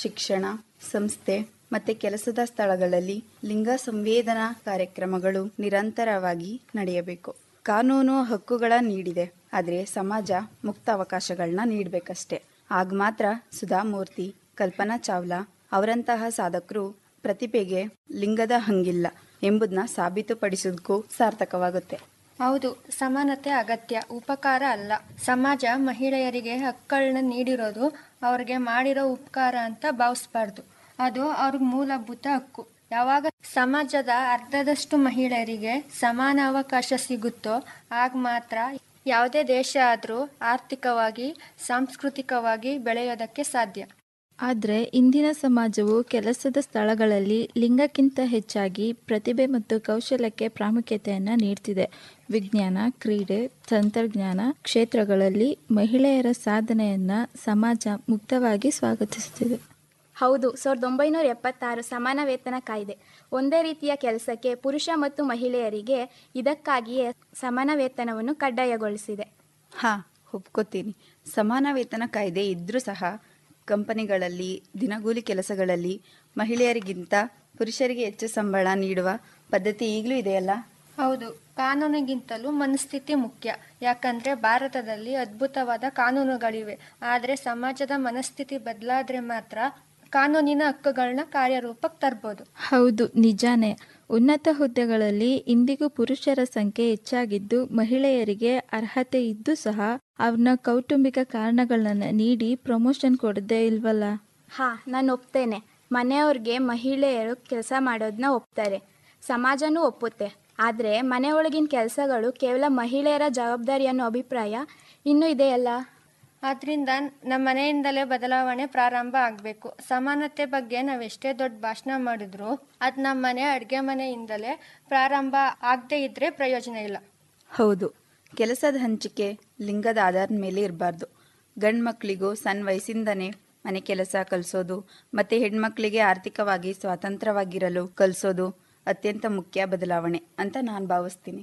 ಶಿಕ್ಷಣ ಸಂಸ್ಥೆ ಮತ್ತೆ ಕೆಲಸದ ಸ್ಥಳಗಳಲ್ಲಿ ಲಿಂಗ ಸಂವೇದನಾ ಕಾರ್ಯಕ್ರಮಗಳು ನಿರಂತರವಾಗಿ ನಡೆಯಬೇಕು ಕಾನೂನು ಹಕ್ಕುಗಳ ನೀಡಿದೆ ಆದರೆ ಸಮಾಜ ಮುಕ್ತ ಅವಕಾಶಗಳನ್ನ ನೀಡಬೇಕಷ್ಟೆ ಆಗ ಮಾತ್ರ ಸುಧಾಮೂರ್ತಿ ಕಲ್ಪನಾ ಚಾವ್ಲಾ ಅವರಂತಹ ಸಾಧಕರು ಪ್ರತಿಭೆಗೆ ಲಿಂಗದ ಹಂಗಿಲ್ಲ ಎಂಬುದನ್ನ ಸಾಬೀತುಪಡಿಸೋದಕ್ಕೂ ಸಾರ್ಥಕವಾಗುತ್ತೆ ಹೌದು ಸಮಾನತೆ ಅಗತ್ಯ ಉಪಕಾರ ಅಲ್ಲ ಸಮಾಜ ಮಹಿಳೆಯರಿಗೆ ಹಕ್ಕುಗಳನ್ನ ನೀಡಿರೋದು ಅವ್ರಿಗೆ ಮಾಡಿರೋ ಉಪಕಾರ ಅಂತ ಭಾವಿಸ್ಬಾರ್ದು ಅದು ಅವ್ರಿಗೆ ಮೂಲಭೂತ ಹಕ್ಕು ಯಾವಾಗ ಸಮಾಜದ ಅರ್ಧದಷ್ಟು ಮಹಿಳೆಯರಿಗೆ ಸಮಾನ ಅವಕಾಶ ಸಿಗುತ್ತೋ ಆಗ ಮಾತ್ರ ಯಾವುದೇ ದೇಶ ಆದರೂ ಆರ್ಥಿಕವಾಗಿ ಸಾಂಸ್ಕೃತಿಕವಾಗಿ ಬೆಳೆಯೋದಕ್ಕೆ ಸಾಧ್ಯ ಆದರೆ ಇಂದಿನ ಸಮಾಜವು ಕೆಲಸದ ಸ್ಥಳಗಳಲ್ಲಿ ಲಿಂಗಕ್ಕಿಂತ ಹೆಚ್ಚಾಗಿ ಪ್ರತಿಭೆ ಮತ್ತು ಕೌಶಲ್ಯಕ್ಕೆ ಪ್ರಾಮುಖ್ಯತೆಯನ್ನು ನೀಡ್ತಿದೆ ವಿಜ್ಞಾನ ಕ್ರೀಡೆ ತಂತ್ರಜ್ಞಾನ ಕ್ಷೇತ್ರಗಳಲ್ಲಿ ಮಹಿಳೆಯರ ಸಾಧನೆಯನ್ನು ಸಮಾಜ ಮುಕ್ತವಾಗಿ ಸ್ವಾಗತಿಸುತ್ತಿದೆ ಹೌದು ಸಾವಿರದ ಒಂಬೈನೂರ ಎಪ್ಪತ್ತಾರು ಸಮಾನ ವೇತನ ಕಾಯ್ದೆ ಒಂದೇ ರೀತಿಯ ಕೆಲಸಕ್ಕೆ ಪುರುಷ ಮತ್ತು ಮಹಿಳೆಯರಿಗೆ ಇದಕ್ಕಾಗಿಯೇ ಸಮಾನ ವೇತನವನ್ನು ಕಡ್ಡಾಯಗೊಳಿಸಿದೆ ಹಾ ಒಪ್ಕೋತೀನಿ ಸಮಾನ ವೇತನ ಕಾಯ್ದೆ ಇದ್ರೂ ಸಹ ಕಂಪನಿಗಳಲ್ಲಿ ದಿನಗೂಲಿ ಕೆಲಸಗಳಲ್ಲಿ ಮಹಿಳೆಯರಿಗಿಂತ ಪುರುಷರಿಗೆ ಹೆಚ್ಚು ಸಂಬಳ ನೀಡುವ ಪದ್ಧತಿ ಈಗಲೂ ಇದೆಯಲ್ಲ ಹೌದು ಕಾನೂನಿಗಿಂತಲೂ ಮನಸ್ಥಿತಿ ಮುಖ್ಯ ಯಾಕಂದ್ರೆ ಭಾರತದಲ್ಲಿ ಅದ್ಭುತವಾದ ಕಾನೂನುಗಳಿವೆ ಆದರೆ ಸಮಾಜದ ಮನಸ್ಥಿತಿ ಬದಲಾದ್ರೆ ಮಾತ್ರ ಕಾನೂನಿನ ಹಕ್ಕುಗಳನ್ನ ಕಾರ್ಯರೂಪಕ್ಕೆ ತರ್ಬೋದು ಹೌದು ನಿಜಾನೇ ಉನ್ನತ ಹುದ್ದೆಗಳಲ್ಲಿ ಇಂದಿಗೂ ಪುರುಷರ ಸಂಖ್ಯೆ ಹೆಚ್ಚಾಗಿದ್ದು ಮಹಿಳೆಯರಿಗೆ ಅರ್ಹತೆ ಇದ್ದು ಸಹ ಅವ್ರನ್ನ ಕೌಟುಂಬಿಕ ಕಾರಣಗಳನ್ನ ನೀಡಿ ಪ್ರಮೋಷನ್ ಕೊಡದೇ ಇಲ್ವಲ್ಲ ಹಾ ನಾನು ಒಪ್ತೇನೆ ಮನೆಯವ್ರಿಗೆ ಮಹಿಳೆಯರು ಕೆಲಸ ಮಾಡೋದನ್ನ ಒಪ್ತಾರೆ ಸಮಾಜನೂ ಒಪ್ಪುತ್ತೆ ಆದರೆ ಮನೆಯೊಳಗಿನ ಕೆಲಸಗಳು ಕೇವಲ ಮಹಿಳೆಯರ ಜವಾಬ್ದಾರಿ ಅನ್ನೋ ಅಭಿಪ್ರಾಯ ಇನ್ನೂ ಇದೆಯಲ್ಲ ಆದ್ರಿಂದ ನಮ್ಮ ಮನೆಯಿಂದಲೇ ಬದಲಾವಣೆ ಪ್ರಾರಂಭ ಆಗಬೇಕು ಸಮಾನತೆ ಬಗ್ಗೆ ನಾವೆಷ್ಟೇ ದೊಡ್ಡ ಭಾಷಣ ಮಾಡಿದ್ರು ಅದು ನಮ್ಮ ಮನೆ ಅಡುಗೆ ಮನೆಯಿಂದಲೇ ಪ್ರಾರಂಭ ಆಗದೇ ಇದ್ರೆ ಪ್ರಯೋಜನ ಇಲ್ಲ ಹೌದು ಕೆಲಸದ ಹಂಚಿಕೆ ಲಿಂಗದ ಆಧಾರದ ಮೇಲೆ ಇರಬಾರ್ದು ಗಂಡು ಮಕ್ಕಳಿಗೂ ಸಣ್ಣ ವಯಸ್ಸಿಂದನೇ ಮನೆ ಕೆಲಸ ಕಲಿಸೋದು ಮತ್ತೆ ಹೆಣ್ಮಕ್ಳಿಗೆ ಆರ್ಥಿಕವಾಗಿ ಸ್ವಾತಂತ್ರ್ಯವಾಗಿರಲು ಕಲಿಸೋದು ಅತ್ಯಂತ ಮುಖ್ಯ ಬದಲಾವಣೆ ಅಂತ ನಾನು ಭಾವಿಸ್ತೀನಿ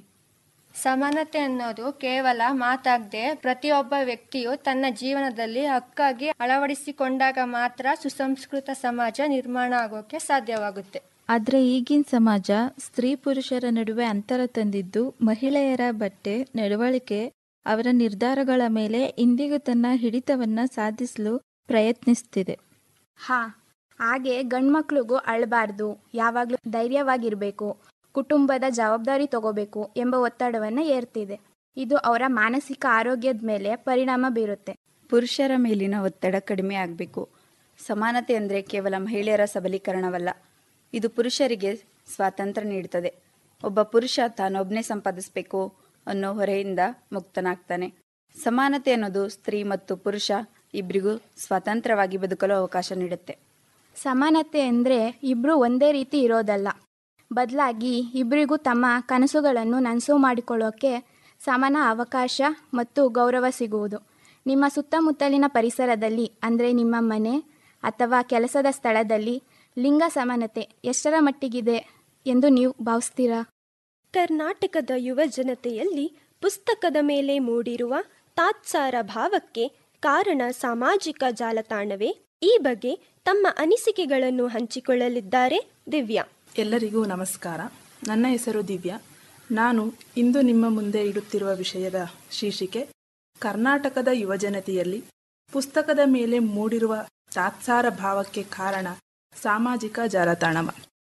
ಸಮಾನತೆ ಅನ್ನೋದು ಕೇವಲ ಮಾತಾಗದೆ ಪ್ರತಿಯೊಬ್ಬ ವ್ಯಕ್ತಿಯು ತನ್ನ ಜೀವನದಲ್ಲಿ ಹಕ್ಕಾಗಿ ಅಳವಡಿಸಿಕೊಂಡಾಗ ಮಾತ್ರ ಸುಸಂಸ್ಕೃತ ಸಮಾಜ ನಿರ್ಮಾಣ ಆಗೋಕೆ ಸಾಧ್ಯವಾಗುತ್ತೆ ಆದರೆ ಈಗಿನ ಸಮಾಜ ಸ್ತ್ರೀ ಪುರುಷರ ನಡುವೆ ಅಂತರ ತಂದಿದ್ದು ಮಹಿಳೆಯರ ಬಟ್ಟೆ ನಡವಳಿಕೆ ಅವರ ನಿರ್ಧಾರಗಳ ಮೇಲೆ ಇಂದಿಗೂ ತನ್ನ ಹಿಡಿತವನ್ನ ಸಾಧಿಸಲು ಪ್ರಯತ್ನಿಸ್ತಿದೆ ಹಾ ಹಾಗೆ ಗಂಡ್ಮಕ್ಳಿಗೂ ಅಳಬಾರ್ದು ಯಾವಾಗಲೂ ಧೈರ್ಯವಾಗಿರಬೇಕು ಕುಟುಂಬದ ಜವಾಬ್ದಾರಿ ತಗೋಬೇಕು ಎಂಬ ಒತ್ತಡವನ್ನು ಏರ್ತಿದೆ ಇದು ಅವರ ಮಾನಸಿಕ ಆರೋಗ್ಯದ ಮೇಲೆ ಪರಿಣಾಮ ಬೀರುತ್ತೆ ಪುರುಷರ ಮೇಲಿನ ಒತ್ತಡ ಕಡಿಮೆ ಆಗಬೇಕು ಸಮಾನತೆ ಅಂದರೆ ಕೇವಲ ಮಹಿಳೆಯರ ಸಬಲೀಕರಣವಲ್ಲ ಇದು ಪುರುಷರಿಗೆ ಸ್ವಾತಂತ್ರ್ಯ ನೀಡುತ್ತದೆ ಒಬ್ಬ ಪುರುಷ ತಾನೊಬ್ಬನೇ ಸಂಪಾದಿಸಬೇಕು ಅನ್ನೋ ಹೊರೆಯಿಂದ ಮುಕ್ತನಾಗ್ತಾನೆ ಸಮಾನತೆ ಅನ್ನೋದು ಸ್ತ್ರೀ ಮತ್ತು ಪುರುಷ ಇಬ್ಬರಿಗೂ ಸ್ವತಂತ್ರವಾಗಿ ಬದುಕಲು ಅವಕಾಶ ನೀಡುತ್ತೆ ಸಮಾನತೆ ಅಂದರೆ ಇಬ್ಬರು ಒಂದೇ ರೀತಿ ಇರೋದಲ್ಲ ಬದಲಾಗಿ ಇಬ್ಬರಿಗೂ ತಮ್ಮ ಕನಸುಗಳನ್ನು ನನಸು ಮಾಡಿಕೊಳ್ಳೋಕ್ಕೆ ಸಮಾನ ಅವಕಾಶ ಮತ್ತು ಗೌರವ ಸಿಗುವುದು ನಿಮ್ಮ ಸುತ್ತಮುತ್ತಲಿನ ಪರಿಸರದಲ್ಲಿ ಅಂದರೆ ನಿಮ್ಮ ಮನೆ ಅಥವಾ ಕೆಲಸದ ಸ್ಥಳದಲ್ಲಿ ಲಿಂಗ ಸಮಾನತೆ ಎಷ್ಟರ ಮಟ್ಟಿಗಿದೆ ಎಂದು ನೀವು ಭಾವಿಸ್ತೀರಾ ಕರ್ನಾಟಕದ ಯುವ ಜನತೆಯಲ್ಲಿ ಪುಸ್ತಕದ ಮೇಲೆ ಮೂಡಿರುವ ತಾತ್ಸಾರ ಭಾವಕ್ಕೆ ಕಾರಣ ಸಾಮಾಜಿಕ ಜಾಲತಾಣವೇ ಈ ಬಗ್ಗೆ ತಮ್ಮ ಅನಿಸಿಕೆಗಳನ್ನು ಹಂಚಿಕೊಳ್ಳಲಿದ್ದಾರೆ ದಿವ್ಯಾ ಎಲ್ಲರಿಗೂ ನಮಸ್ಕಾರ ನನ್ನ ಹೆಸರು ದಿವ್ಯಾ ನಾನು ಇಂದು ನಿಮ್ಮ ಮುಂದೆ ಇಡುತ್ತಿರುವ ವಿಷಯದ ಶೀರ್ಷಿಕೆ ಕರ್ನಾಟಕದ ಯುವಜನತೆಯಲ್ಲಿ ಪುಸ್ತಕದ ಮೇಲೆ ಮೂಡಿರುವ ತಾತ್ಸಾರ ಭಾವಕ್ಕೆ ಕಾರಣ ಸಾಮಾಜಿಕ ಜಾಲತಾಣವ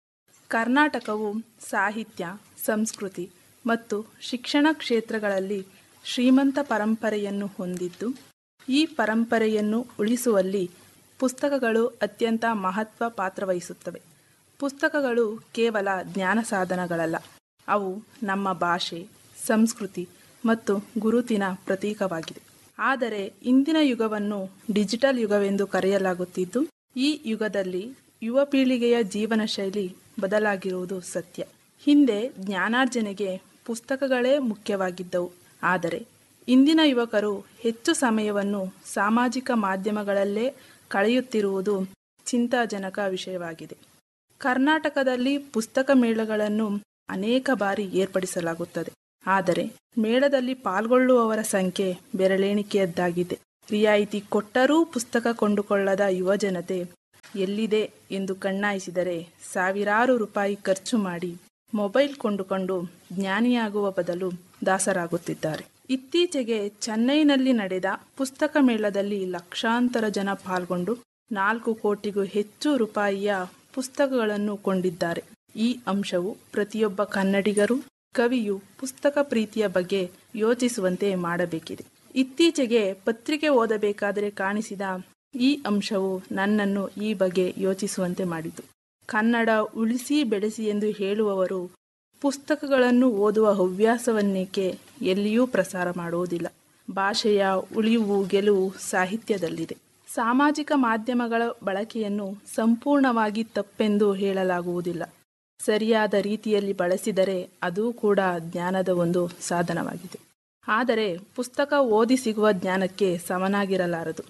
ಕರ್ನಾಟಕವು ಸಾಹಿತ್ಯ ಸಂಸ್ಕೃತಿ ಮತ್ತು ಶಿಕ್ಷಣ ಕ್ಷೇತ್ರಗಳಲ್ಲಿ ಶ್ರೀಮಂತ ಪರಂಪರೆಯನ್ನು ಹೊಂದಿದ್ದು ಈ ಪರಂಪರೆಯನ್ನು ಉಳಿಸುವಲ್ಲಿ ಪುಸ್ತಕಗಳು ಅತ್ಯಂತ ಮಹತ್ವ ಪಾತ್ರವಹಿಸುತ್ತವೆ ಪುಸ್ತಕಗಳು ಕೇವಲ ಜ್ಞಾನ ಸಾಧನಗಳಲ್ಲ ಅವು ನಮ್ಮ ಭಾಷೆ ಸಂಸ್ಕೃತಿ ಮತ್ತು ಗುರುತಿನ ಪ್ರತೀಕವಾಗಿದೆ ಆದರೆ ಇಂದಿನ ಯುಗವನ್ನು ಡಿಜಿಟಲ್ ಯುಗವೆಂದು ಕರೆಯಲಾಗುತ್ತಿದ್ದು ಈ ಯುಗದಲ್ಲಿ ಯುವ ಪೀಳಿಗೆಯ ಜೀವನ ಶೈಲಿ ಬದಲಾಗಿರುವುದು ಸತ್ಯ ಹಿಂದೆ ಜ್ಞಾನಾರ್ಜನೆಗೆ ಪುಸ್ತಕಗಳೇ ಮುಖ್ಯವಾಗಿದ್ದವು ಆದರೆ ಇಂದಿನ ಯುವಕರು ಹೆಚ್ಚು ಸಮಯವನ್ನು ಸಾಮಾಜಿಕ ಮಾಧ್ಯಮಗಳಲ್ಲೇ ಕಳೆಯುತ್ತಿರುವುದು ಚಿಂತಾಜನಕ ವಿಷಯವಾಗಿದೆ ಕರ್ನಾಟಕದಲ್ಲಿ ಪುಸ್ತಕ ಮೇಳಗಳನ್ನು ಅನೇಕ ಬಾರಿ ಏರ್ಪಡಿಸಲಾಗುತ್ತದೆ ಆದರೆ ಮೇಳದಲ್ಲಿ ಪಾಲ್ಗೊಳ್ಳುವವರ ಸಂಖ್ಯೆ ಬೆರಳೆಣಿಕೆಯದ್ದಾಗಿದೆ ರಿಯಾಯಿತಿ ಕೊಟ್ಟರೂ ಪುಸ್ತಕ ಕೊಂಡುಕೊಳ್ಳದ ಯುವಜನತೆ ಎಲ್ಲಿದೆ ಎಂದು ಕಣ್ಣಾಯಿಸಿದರೆ ಸಾವಿರಾರು ರೂಪಾಯಿ ಖರ್ಚು ಮಾಡಿ ಮೊಬೈಲ್ ಕೊಂಡುಕೊಂಡು ಜ್ಞಾನಿಯಾಗುವ ಬದಲು ದಾಸರಾಗುತ್ತಿದ್ದಾರೆ ಇತ್ತೀಚೆಗೆ ಚೆನ್ನೈನಲ್ಲಿ ನಡೆದ ಪುಸ್ತಕ ಮೇಳದಲ್ಲಿ ಲಕ್ಷಾಂತರ ಜನ ಪಾಲ್ಗೊಂಡು ನಾಲ್ಕು ಕೋಟಿಗೂ ಹೆಚ್ಚು ರೂಪಾಯಿಯ ಪುಸ್ತಕಗಳನ್ನು ಕೊಂಡಿದ್ದಾರೆ ಈ ಅಂಶವು ಪ್ರತಿಯೊಬ್ಬ ಕನ್ನಡಿಗರು ಕವಿಯು ಪುಸ್ತಕ ಪ್ರೀತಿಯ ಬಗ್ಗೆ ಯೋಚಿಸುವಂತೆ ಮಾಡಬೇಕಿದೆ ಇತ್ತೀಚೆಗೆ ಪತ್ರಿಕೆ ಓದಬೇಕಾದರೆ ಕಾಣಿಸಿದ ಈ ಅಂಶವು ನನ್ನನ್ನು ಈ ಬಗ್ಗೆ ಯೋಚಿಸುವಂತೆ ಮಾಡಿತು ಕನ್ನಡ ಉಳಿಸಿ ಬೆಳೆಸಿ ಎಂದು ಹೇಳುವವರು ಪುಸ್ತಕಗಳನ್ನು ಓದುವ ಹವ್ಯಾಸವನ್ನೇಕೆ ಎಲ್ಲಿಯೂ ಪ್ರಸಾರ ಮಾಡುವುದಿಲ್ಲ ಭಾಷೆಯ ಉಳಿವು ಗೆಲುವು ಸಾಹಿತ್ಯದಲ್ಲಿದೆ ಸಾಮಾಜಿಕ ಮಾಧ್ಯಮಗಳ ಬಳಕೆಯನ್ನು ಸಂಪೂರ್ಣವಾಗಿ ತಪ್ಪೆಂದು ಹೇಳಲಾಗುವುದಿಲ್ಲ ಸರಿಯಾದ ರೀತಿಯಲ್ಲಿ ಬಳಸಿದರೆ ಅದು ಕೂಡ ಜ್ಞಾನದ ಒಂದು ಸಾಧನವಾಗಿದೆ ಆದರೆ ಪುಸ್ತಕ ಓದಿ ಸಿಗುವ ಜ್ಞಾನಕ್ಕೆ ಸಮನಾಗಿರಲಾರದು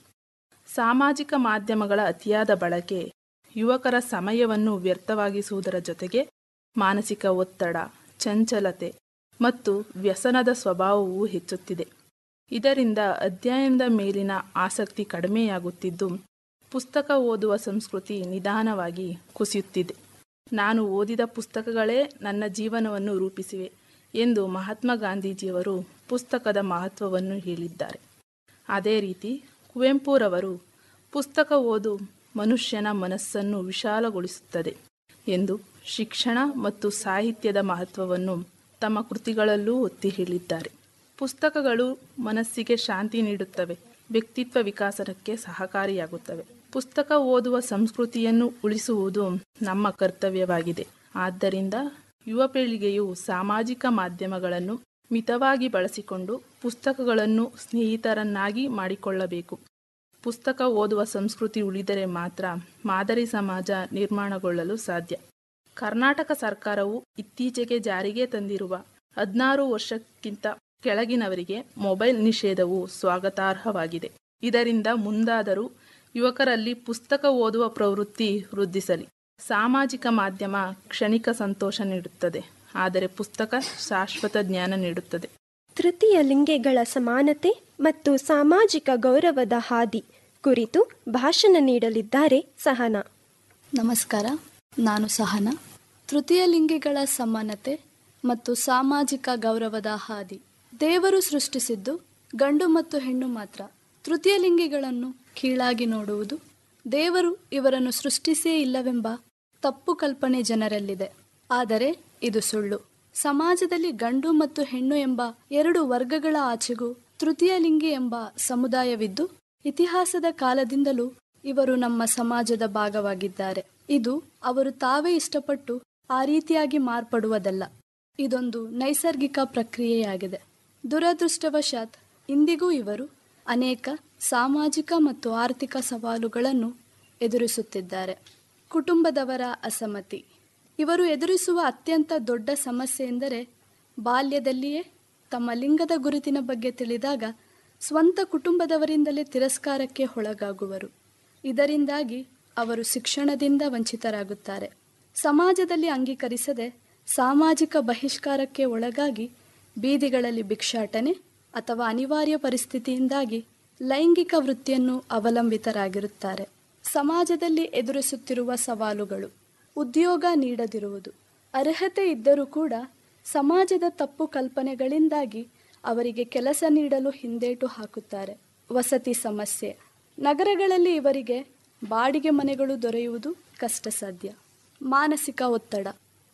ಸಾಮಾಜಿಕ ಮಾಧ್ಯಮಗಳ ಅತಿಯಾದ ಬಳಕೆ ಯುವಕರ ಸಮಯವನ್ನು ವ್ಯರ್ಥವಾಗಿಸುವುದರ ಜೊತೆಗೆ ಮಾನಸಿಕ ಒತ್ತಡ ಚಂಚಲತೆ ಮತ್ತು ವ್ಯಸನದ ಸ್ವಭಾವವು ಹೆಚ್ಚುತ್ತಿದೆ ಇದರಿಂದ ಅಧ್ಯಯನದ ಮೇಲಿನ ಆಸಕ್ತಿ ಕಡಿಮೆಯಾಗುತ್ತಿದ್ದು ಪುಸ್ತಕ ಓದುವ ಸಂಸ್ಕೃತಿ ನಿಧಾನವಾಗಿ ಕುಸಿಯುತ್ತಿದೆ ನಾನು ಓದಿದ ಪುಸ್ತಕಗಳೇ ನನ್ನ ಜೀವನವನ್ನು ರೂಪಿಸಿವೆ ಎಂದು ಮಹಾತ್ಮ ಗಾಂಧೀಜಿಯವರು ಪುಸ್ತಕದ ಮಹತ್ವವನ್ನು ಹೇಳಿದ್ದಾರೆ ಅದೇ ರೀತಿ ಕುವೆಂಪುರವರು ಪುಸ್ತಕ ಓದು ಮನುಷ್ಯನ ಮನಸ್ಸನ್ನು ವಿಶಾಲಗೊಳಿಸುತ್ತದೆ ಎಂದು ಶಿಕ್ಷಣ ಮತ್ತು ಸಾಹಿತ್ಯದ ಮಹತ್ವವನ್ನು ತಮ್ಮ ಕೃತಿಗಳಲ್ಲೂ ಒತ್ತಿ ಹೇಳಿದ್ದಾರೆ ಪುಸ್ತಕಗಳು ಮನಸ್ಸಿಗೆ ಶಾಂತಿ ನೀಡುತ್ತವೆ ವ್ಯಕ್ತಿತ್ವ ವಿಕಾಸನಕ್ಕೆ ಸಹಕಾರಿಯಾಗುತ್ತವೆ ಪುಸ್ತಕ ಓದುವ ಸಂಸ್ಕೃತಿಯನ್ನು ಉಳಿಸುವುದು ನಮ್ಮ ಕರ್ತವ್ಯವಾಗಿದೆ ಆದ್ದರಿಂದ ಯುವ ಪೀಳಿಗೆಯು ಸಾಮಾಜಿಕ ಮಾಧ್ಯಮಗಳನ್ನು ಮಿತವಾಗಿ ಬಳಸಿಕೊಂಡು ಪುಸ್ತಕಗಳನ್ನು ಸ್ನೇಹಿತರನ್ನಾಗಿ ಮಾಡಿಕೊಳ್ಳಬೇಕು ಪುಸ್ತಕ ಓದುವ ಸಂಸ್ಕೃತಿ ಉಳಿದರೆ ಮಾತ್ರ ಮಾದರಿ ಸಮಾಜ ನಿರ್ಮಾಣಗೊಳ್ಳಲು ಸಾಧ್ಯ ಕರ್ನಾಟಕ ಸರ್ಕಾರವು ಇತ್ತೀಚೆಗೆ ಜಾರಿಗೆ ತಂದಿರುವ ಹದಿನಾರು ವರ್ಷಕ್ಕಿಂತ ಕೆಳಗಿನವರಿಗೆ ಮೊಬೈಲ್ ನಿಷೇಧವು ಸ್ವಾಗತಾರ್ಹವಾಗಿದೆ ಇದರಿಂದ ಮುಂದಾದರೂ ಯುವಕರಲ್ಲಿ ಪುಸ್ತಕ ಓದುವ ಪ್ರವೃತ್ತಿ ವೃದ್ಧಿಸಲಿ ಸಾಮಾಜಿಕ ಮಾಧ್ಯಮ ಕ್ಷಣಿಕ ಸಂತೋಷ ನೀಡುತ್ತದೆ ಆದರೆ ಪುಸ್ತಕ ಶಾಶ್ವತ ಜ್ಞಾನ ನೀಡುತ್ತದೆ ತೃತೀಯ ಲಿಂಗಿಗಳ ಸಮಾನತೆ ಮತ್ತು ಸಾಮಾಜಿಕ ಗೌರವದ ಹಾದಿ ಕುರಿತು ಭಾಷಣ ನೀಡಲಿದ್ದಾರೆ ಸಹನಾ ನಮಸ್ಕಾರ ನಾನು ಸಹನ ತೃತೀಯ ಲಿಂಗಿಗಳ ಸಮಾನತೆ ಮತ್ತು ಸಾಮಾಜಿಕ ಗೌರವದ ಹಾದಿ ದೇವರು ಸೃಷ್ಟಿಸಿದ್ದು ಗಂಡು ಮತ್ತು ಹೆಣ್ಣು ಮಾತ್ರ ತೃತೀಯ ಲಿಂಗಿಗಳನ್ನು ಕೀಳಾಗಿ ನೋಡುವುದು ದೇವರು ಇವರನ್ನು ಸೃಷ್ಟಿಸೇ ಇಲ್ಲವೆಂಬ ತಪ್ಪು ಕಲ್ಪನೆ ಜನರಲ್ಲಿದೆ ಆದರೆ ಇದು ಸುಳ್ಳು ಸಮಾಜದಲ್ಲಿ ಗಂಡು ಮತ್ತು ಹೆಣ್ಣು ಎಂಬ ಎರಡು ವರ್ಗಗಳ ಆಚೆಗೂ ತೃತೀಯ ಲಿಂಗಿ ಎಂಬ ಸಮುದಾಯವಿದ್ದು ಇತಿಹಾಸದ ಕಾಲದಿಂದಲೂ ಇವರು ನಮ್ಮ ಸಮಾಜದ ಭಾಗವಾಗಿದ್ದಾರೆ ಇದು ಅವರು ತಾವೇ ಇಷ್ಟಪಟ್ಟು ಆ ರೀತಿಯಾಗಿ ಮಾರ್ಪಡುವುದಲ್ಲ ಇದೊಂದು ನೈಸರ್ಗಿಕ ಪ್ರಕ್ರಿಯೆಯಾಗಿದೆ ದುರದೃಷ್ಟವಶಾತ್ ಇಂದಿಗೂ ಇವರು ಅನೇಕ ಸಾಮಾಜಿಕ ಮತ್ತು ಆರ್ಥಿಕ ಸವಾಲುಗಳನ್ನು ಎದುರಿಸುತ್ತಿದ್ದಾರೆ ಕುಟುಂಬದವರ ಅಸಮ್ಮತಿ ಇವರು ಎದುರಿಸುವ ಅತ್ಯಂತ ದೊಡ್ಡ ಸಮಸ್ಯೆ ಎಂದರೆ ಬಾಲ್ಯದಲ್ಲಿಯೇ ತಮ್ಮ ಲಿಂಗದ ಗುರುತಿನ ಬಗ್ಗೆ ತಿಳಿದಾಗ ಸ್ವಂತ ಕುಟುಂಬದವರಿಂದಲೇ ತಿರಸ್ಕಾರಕ್ಕೆ ಒಳಗಾಗುವರು ಇದರಿಂದಾಗಿ ಅವರು ಶಿಕ್ಷಣದಿಂದ ವಂಚಿತರಾಗುತ್ತಾರೆ ಸಮಾಜದಲ್ಲಿ ಅಂಗೀಕರಿಸದೆ ಸಾಮಾಜಿಕ ಬಹಿಷ್ಕಾರಕ್ಕೆ ಒಳಗಾಗಿ ಬೀದಿಗಳಲ್ಲಿ ಭಿಕ್ಷಾಟನೆ ಅಥವಾ ಅನಿವಾರ್ಯ ಪರಿಸ್ಥಿತಿಯಿಂದಾಗಿ ಲೈಂಗಿಕ ವೃತ್ತಿಯನ್ನು ಅವಲಂಬಿತರಾಗಿರುತ್ತಾರೆ ಸಮಾಜದಲ್ಲಿ ಎದುರಿಸುತ್ತಿರುವ ಸವಾಲುಗಳು ಉದ್ಯೋಗ ನೀಡದಿರುವುದು ಅರ್ಹತೆ ಇದ್ದರೂ ಕೂಡ ಸಮಾಜದ ತಪ್ಪು ಕಲ್ಪನೆಗಳಿಂದಾಗಿ ಅವರಿಗೆ ಕೆಲಸ ನೀಡಲು ಹಿಂದೇಟು ಹಾಕುತ್ತಾರೆ ವಸತಿ ಸಮಸ್ಯೆ ನಗರಗಳಲ್ಲಿ ಇವರಿಗೆ ಬಾಡಿಗೆ ಮನೆಗಳು ದೊರೆಯುವುದು ಕಷ್ಟ ಸಾಧ್ಯ ಮಾನಸಿಕ ಒತ್ತಡ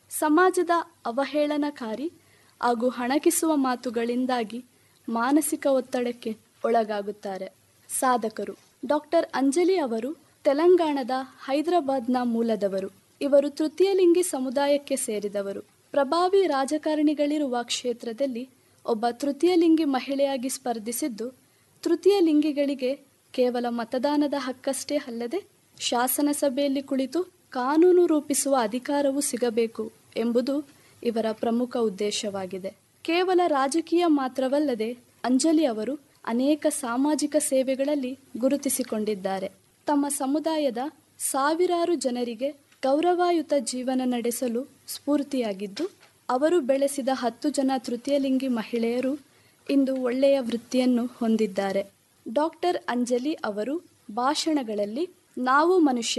ಸಮಾಜದ ಅವಹೇಳನಕಾರಿ ಹಾಗೂ ಹಣಕಿಸುವ ಮಾತುಗಳಿಂದಾಗಿ ಮಾನಸಿಕ ಒತ್ತಡಕ್ಕೆ ಒಳಗಾಗುತ್ತಾರೆ ಸಾಧಕರು ಡಾಕ್ಟರ್ ಅಂಜಲಿ ಅವರು ತೆಲಂಗಾಣದ ಹೈದರಾಬಾದ್ನ ಮೂಲದವರು ಇವರು ತೃತೀಯ ಲಿಂಗಿ ಸಮುದಾಯಕ್ಕೆ ಸೇರಿದವರು ಪ್ರಭಾವಿ ರಾಜಕಾರಣಿಗಳಿರುವ ಕ್ಷೇತ್ರದಲ್ಲಿ ಒಬ್ಬ ತೃತೀಯ ಲಿಂಗಿ ಮಹಿಳೆಯಾಗಿ ಸ್ಪರ್ಧಿಸಿದ್ದು ತೃತೀಯ ಲಿಂಗಿಗಳಿಗೆ ಕೇವಲ ಮತದಾನದ ಹಕ್ಕಷ್ಟೇ ಅಲ್ಲದೆ ಶಾಸನ ಸಭೆಯಲ್ಲಿ ಕುಳಿತು ಕಾನೂನು ರೂಪಿಸುವ ಅಧಿಕಾರವೂ ಸಿಗಬೇಕು ಎಂಬುದು ಇವರ ಪ್ರಮುಖ ಉದ್ದೇಶವಾಗಿದೆ ಕೇವಲ ರಾಜಕೀಯ ಮಾತ್ರವಲ್ಲದೆ ಅಂಜಲಿ ಅವರು ಅನೇಕ ಸಾಮಾಜಿಕ ಸೇವೆಗಳಲ್ಲಿ ಗುರುತಿಸಿಕೊಂಡಿದ್ದಾರೆ ತಮ್ಮ ಸಮುದಾಯದ ಸಾವಿರಾರು ಜನರಿಗೆ ಗೌರವಾಯುತ ಜೀವನ ನಡೆಸಲು ಸ್ಫೂರ್ತಿಯಾಗಿದ್ದು ಅವರು ಬೆಳೆಸಿದ ಹತ್ತು ಜನ ತೃತೀಯಲಿಂಗಿ ಮಹಿಳೆಯರು ಇಂದು ಒಳ್ಳೆಯ ವೃತ್ತಿಯನ್ನು ಹೊಂದಿದ್ದಾರೆ ಡಾಕ್ಟರ್ ಅಂಜಲಿ ಅವರು ಭಾಷಣಗಳಲ್ಲಿ ನಾವು ಮನುಷ್ಯರು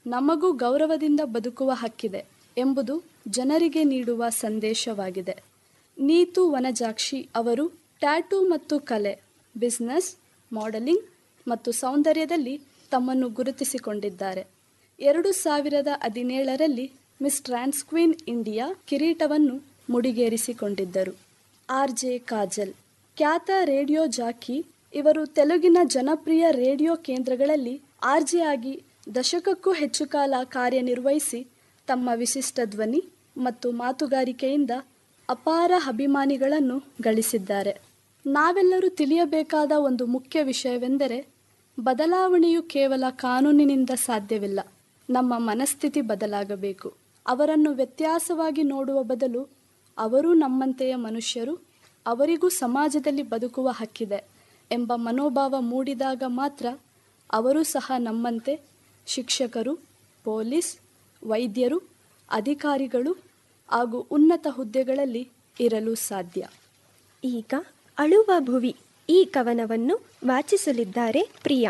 ನಮಗೂ ಗೌರವದಿಂದ ಬದುಕುವ ಹಕ್ಕಿದೆ ಎಂಬುದು ಜನರಿಗೆ ನೀಡುವ ಸಂದೇಶವಾಗಿದೆ ನೀತು ವನಜಾಕ್ಷಿ ಅವರು ಟ್ಯಾಟೂ ಮತ್ತು ಕಲೆ ಬಿಸ್ನೆಸ್ ಮಾಡೆಲಿಂಗ್ ಮತ್ತು ಸೌಂದರ್ಯದಲ್ಲಿ ತಮ್ಮನ್ನು ಗುರುತಿಸಿಕೊಂಡಿದ್ದಾರೆ ಎರಡು ಸಾವಿರದ ಹದಿನೇಳರಲ್ಲಿ ಮಿಸ್ ಟ್ರಾನ್ಸ್ಕ್ವೀನ್ ಇಂಡಿಯಾ ಕಿರೀಟವನ್ನು ಮುಡಿಗೇರಿಸಿಕೊಂಡಿದ್ದರು ಆರ್ ಜೆ ಕಾಜಲ್ ಖ್ಯಾತ ರೇಡಿಯೋ ಜಾಕಿ ಇವರು ತೆಲುಗಿನ ಜನಪ್ರಿಯ ರೇಡಿಯೋ ಕೇಂದ್ರಗಳಲ್ಲಿ ಆರ್ಜೆ ಆಗಿ ದಶಕಕ್ಕೂ ಹೆಚ್ಚು ಕಾಲ ಕಾರ್ಯನಿರ್ವಹಿಸಿ ತಮ್ಮ ವಿಶಿಷ್ಟ ಧ್ವನಿ ಮತ್ತು ಮಾತುಗಾರಿಕೆಯಿಂದ ಅಪಾರ ಅಭಿಮಾನಿಗಳನ್ನು ಗಳಿಸಿದ್ದಾರೆ ನಾವೆಲ್ಲರೂ ತಿಳಿಯಬೇಕಾದ ಒಂದು ಮುಖ್ಯ ವಿಷಯವೆಂದರೆ ಬದಲಾವಣೆಯು ಕೇವಲ ಕಾನೂನಿನಿಂದ ಸಾಧ್ಯವಿಲ್ಲ ನಮ್ಮ ಮನಸ್ಥಿತಿ ಬದಲಾಗಬೇಕು ಅವರನ್ನು ವ್ಯತ್ಯಾಸವಾಗಿ ನೋಡುವ ಬದಲು ಅವರೂ ನಮ್ಮಂತೆಯ ಮನುಷ್ಯರು ಅವರಿಗೂ ಸಮಾಜದಲ್ಲಿ ಬದುಕುವ ಹಕ್ಕಿದೆ ಎಂಬ ಮನೋಭಾವ ಮೂಡಿದಾಗ ಮಾತ್ರ ಅವರೂ ಸಹ ನಮ್ಮಂತೆ ಶಿಕ್ಷಕರು ಪೊಲೀಸ್ ವೈದ್ಯರು ಅಧಿಕಾರಿಗಳು ಹಾಗೂ ಉನ್ನತ ಹುದ್ದೆಗಳಲ್ಲಿ ಇರಲು ಸಾಧ್ಯ ಈಗ ಅಳುವ ಭುವಿ ಈ ಕವನವನ್ನು ವಾಚಿಸಲಿದ್ದಾರೆ ಪ್ರಿಯಾ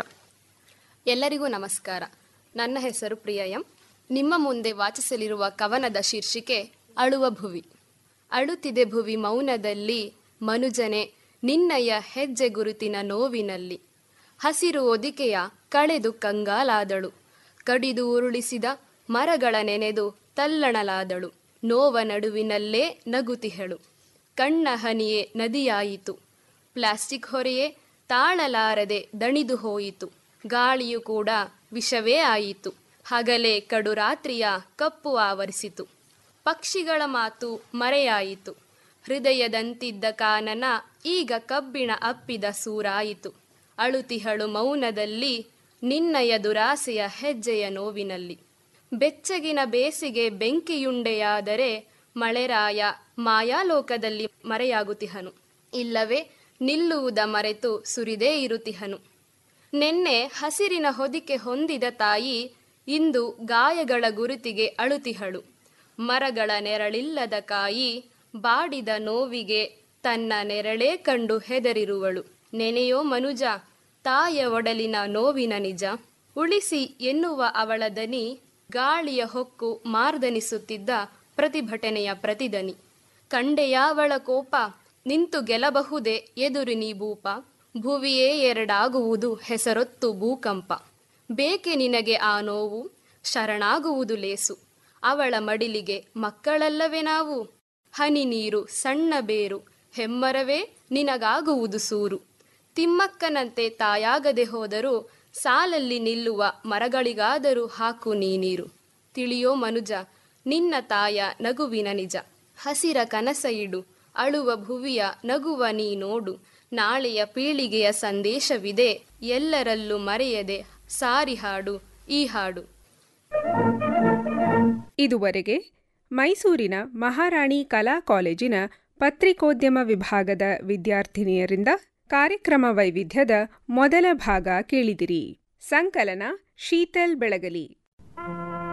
ಎಲ್ಲರಿಗೂ ನಮಸ್ಕಾರ ನನ್ನ ಹೆಸರು ಪ್ರಿಯ ಎಂ ನಿಮ್ಮ ಮುಂದೆ ವಾಚಿಸಲಿರುವ ಕವನದ ಶೀರ್ಷಿಕೆ ಅಳುವ ಭುವಿ ಅಳುತ್ತಿದೆ ಭುವಿ ಮೌನದಲ್ಲಿ ಮನುಜನೆ ನಿನ್ನಯ ಹೆಜ್ಜೆ ಗುರುತಿನ ನೋವಿನಲ್ಲಿ ಹಸಿರು ಒದಿಕೆಯ ಕಳೆದು ಕಂಗಾಲಾದಳು ಕಡಿದು ಉರುಳಿಸಿದ ಮರಗಳ ನೆನೆದು ತಲ್ಲಣಲಾದಳು ನೋವ ನಡುವಿನಲ್ಲೇ ನಗುತಿಹಳು ಕಣ್ಣ ಹನಿಯೇ ನದಿಯಾಯಿತು ಪ್ಲಾಸ್ಟಿಕ್ ಹೊರೆಯೇ ತಾಳಲಾರದೆ ದಣಿದು ಹೋಯಿತು ಗಾಳಿಯು ಕೂಡ ವಿಷವೇ ಆಯಿತು ಹಗಲೇ ಕಡು ರಾತ್ರಿಯ ಕಪ್ಪು ಆವರಿಸಿತು ಪಕ್ಷಿಗಳ ಮಾತು ಮರೆಯಾಯಿತು ಹೃದಯದಂತಿದ್ದ ಕಾನನ ಈಗ ಕಬ್ಬಿಣ ಅಪ್ಪಿದ ಸೂರಾಯಿತು ಅಳುತಿಹಳು ಮೌನದಲ್ಲಿ ನಿನ್ನಯ ದುರಾಸೆಯ ಹೆಜ್ಜೆಯ ನೋವಿನಲ್ಲಿ ಬೆಚ್ಚಗಿನ ಬೇಸಿಗೆ ಬೆಂಕಿಯುಂಡೆಯಾದರೆ ಮಳೆರಾಯ ಮಾಯಾಲೋಕದಲ್ಲಿ ಮರೆಯಾಗುತಿಹನು ಇಲ್ಲವೇ ನಿಲ್ಲುವುದ ಮರೆತು ಸುರಿದೇ ಇರುತಿಹನು ನೆನ್ನೆ ಹಸಿರಿನ ಹೊದಿಕೆ ಹೊಂದಿದ ತಾಯಿ ಇಂದು ಗಾಯಗಳ ಗುರುತಿಗೆ ಅಳುತಿಹಳು ಮರಗಳ ನೆರಳಿಲ್ಲದ ಕಾಯಿ ಬಾಡಿದ ನೋವಿಗೆ ತನ್ನ ನೆರಳೇ ಕಂಡು ಹೆದರಿರುವಳು ನೆನೆಯೋ ಮನುಜ ತಾಯ ಒಡಲಿನ ನೋವಿನ ನಿಜ ಉಳಿಸಿ ಎನ್ನುವ ಅವಳ ದನಿ ಗಾಳಿಯ ಹೊಕ್ಕು ಮಾರ್ದನಿಸುತ್ತಿದ್ದ ಪ್ರತಿಭಟನೆಯ ಪ್ರತಿದನಿ ಕಂಡೆಯಾವಳ ಕೋಪ ನಿಂತು ಗೆಲ್ಲಬಹುದೇ ಎದುರು ನೀ ಭೂಪ ಭುವಿಯೇ ಎರಡಾಗುವುದು ಹೆಸರೊತ್ತು ಭೂಕಂಪ ಬೇಕೆ ನಿನಗೆ ಆ ನೋವು ಶರಣಾಗುವುದು ಲೇಸು ಅವಳ ಮಡಿಲಿಗೆ ಮಕ್ಕಳಲ್ಲವೇ ನಾವು ಹನಿ ನೀರು ಸಣ್ಣ ಬೇರು ಹೆಮ್ಮರವೇ ನಿನಗಾಗುವುದು ಸೂರು ತಿಮ್ಮಕ್ಕನಂತೆ ತಾಯಾಗದೆ ಹೋದರೂ ಸಾಲಲ್ಲಿ ನಿಲ್ಲುವ ಮರಗಳಿಗಾದರೂ ಹಾಕು ನೀನೀರು ತಿಳಿಯೋ ಮನುಜ ನಿನ್ನ ತಾಯ ನಗುವಿನ ನಿಜ ಹಸಿರ ಕನಸ ಇಡು ಅಳುವ ಭುವಿಯ ನಗುವ ನೀ ನೋಡು ನಾಳೆಯ ಪೀಳಿಗೆಯ ಸಂದೇಶವಿದೆ ಎಲ್ಲರಲ್ಲೂ ಮರೆಯದೆ ಸಾರಿ ಹಾಡು ಈ ಹಾಡು ಇದುವರೆಗೆ ಮೈಸೂರಿನ ಮಹಾರಾಣಿ ಕಲಾ ಕಾಲೇಜಿನ ಪತ್ರಿಕೋದ್ಯಮ ವಿಭಾಗದ ವಿದ್ಯಾರ್ಥಿನಿಯರಿಂದ ಕಾರ್ಯಕ್ರಮ ವೈವಿಧ್ಯದ ಮೊದಲ ಭಾಗ ಕೇಳಿದಿರಿ ಸಂಕಲನ ಶೀತಲ್ ಬೆಳಗಲಿ